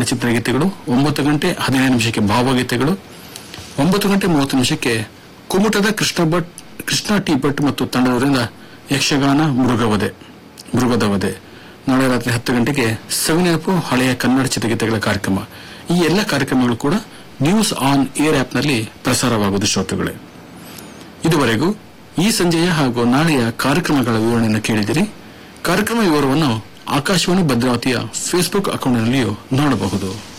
ಚಿತ್ರಗೀತೆಗಳು ಒಂಬತ್ತು ಗಂಟೆ ಹದಿನೈದು ನಿಮಿಷಕ್ಕೆ ಭಾವಗೀತೆಗಳು ಒಂಬತ್ತು ಗಂಟೆ ಮೂವತ್ತು ನಿಮಿಷಕ್ಕೆ ಕುಮುಟದ ಕೃಷ್ಣ ಭಟ್ ಕೃಷ್ಣ ಟಿ ಭಟ್ ಮತ್ತು ತಂಡದವರಿಂದ ಯಕ್ಷಗಾನ ಮೃಗವಧೆ ಮೃಗದ ವಧೆ ನಾಳೆ ರಾತ್ರಿ ಹತ್ತು ಗಂಟೆಗೆ ಸವಿನೆನಪು ಹಳೆಯ ಕನ್ನಡ ಚಿತ್ರಗೀತೆಗಳ ಕಾರ್ಯಕ್ರಮ ಈ ಎಲ್ಲ ಕಾರ್ಯಕ್ರಮಗಳು ಕೂಡ ನ್ಯೂಸ್ ಆನ್ ಏರ್ ಆಪ್ನಲ್ಲಿ ಪ್ರಸಾರವಾಗುವುದು ಶ್ರೋತೃಗಳೇ ಇದುವರೆಗೂ ಈ ಸಂಜೆಯ ಹಾಗೂ ನಾಳೆಯ ಕಾರ್ಯಕ್ರಮಗಳ ವಿವರಣೆಯನ್ನು ಕೇಳಿದಿರಿ ಕಾರ್ಯಕ್ರಮ ವಿವರವನ್ನು ಆಕಾಶವಾಣಿ ಭದ್ರಾವತಿಯ ಫೇಸ್ಬುಕ್ ಅಕೌಂಟ್ನಲ್ಲಿಯೂ ನೋಡಬಹುದು